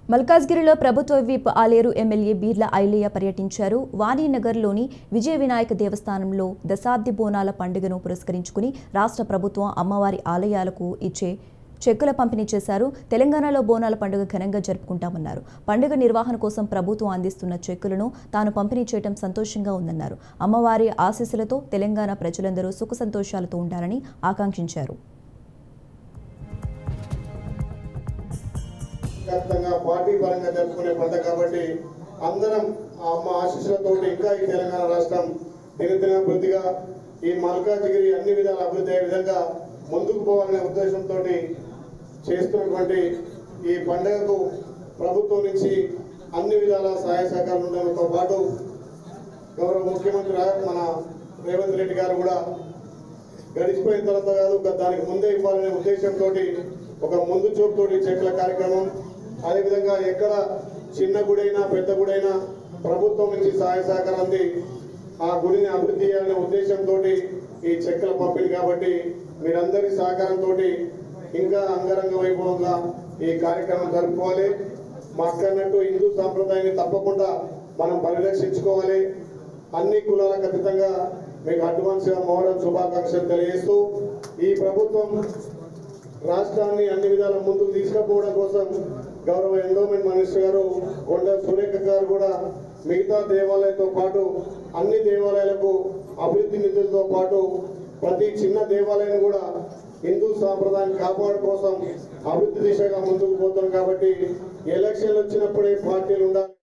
మల్కాజ్గిరిలో ప్రభుత్వ whip Aleru MLA Beerla Ailaiah పర్యటించారు వాణినగర్లోని విజయ వినాయక దేవస్థానంలో దశాబ్ది బోనాల పండుగను పురస్కరించుకుని రాష్ట్ర ప్రభుత్వం అమ్మవారి ఆలయాలకు ఇచ్చే చెక్కుల పంపిణీ చేశారు తెలంగాణలో బోనాల పండుగ ఘనంగా జరుపుకుంటామన్నారు పండుగ నిర్వహణ కోసం ప్రభుత్వం అందిస్తున్న చెక్కులను తాను పంపిణీ చేయడం సంతోషంగా ఉందన్నారు అమ్మవారి ఆశీస్సులతో తెలంగాణ ప్రజలందరూ సుఖ సంతోషాలతో ఉండాలని ఆకాంక్షించారు ఖచ్చితంగా పార్టీ పరంగా జరుపుకునే పండుగ కాబట్టి అందరం ఆ అమ్మ ఆశీస్సులతో ఇంకా ఈ తెలంగాణ రాష్ట్రం దినదినాభివృద్ధిగా ఈ మల్కాజిగిరి అన్ని విధాల అభివృద్ధి అయ్యే విధంగా ముందుకు పోవాలనే ఉద్దేశంతో చేస్తున్నటువంటి ఈ పండుగకు ప్రభుత్వం నుంచి అన్ని విధాల సహాయ సహకారాలు ఉండడంతో పాటు గౌరవ ముఖ్యమంత్రి రా- మన రేవంత్ రెడ్డి గారు కూడా గడిచిపోయిన తర్వాత కాదు ఒక దానికి ముందే ఇవ్వాలనే ఉద్దేశంతో ఒక ముందు చూపుతోటి చెట్ల కార్యక్రమం అదేవిధంగా ఎక్కడ చిన్న గుడైనా పెద్ద గుడైనా ప్రభుత్వం నుంచి సహాయ సహకారం అంది ఆ గుడిని అభివృద్ధి చేయాలనే ఉద్దేశంతో ఈ చెక్కల పంపిణీ కాబట్టి మీరందరి సహకారంతో ఇంకా అంగరంగ వైభవంగా ఈ కార్యక్రమం జరుపుకోవాలి మాకన్నట్టు హిందూ సాంప్రదాయాన్ని తప్పకుండా మనం పరిరక్షించుకోవాలి అన్ని కులాలకు అతీతంగా మీకు అడ్వాన్స్ గా మోడల్ శుభాకాంక్షలు తెలియజేస్తూ ఈ ప్రభుత్వం రాష్ట్రాన్ని అన్ని విధాల ముందుకు తీసుకుపోవడం కోసం గౌరవ ఎండోమెంట్ మినిస్టర్ గారు కొండ సురేఖ గారు కూడా మిగతా దేవాలయంతో పాటు అన్ని దేవాలయాలకు అభివృద్ధి నిధులతో పాటు ప్రతి చిన్న దేవాలయం కూడా హిందూ సాంప్రదాయం కాపాడు కోసం అభివృద్ధి దిశగా ముందుకు పోతాం కాబట్టి ఎలక్షన్లు వచ్చినప్పుడే పార్టీలు ఉండాలి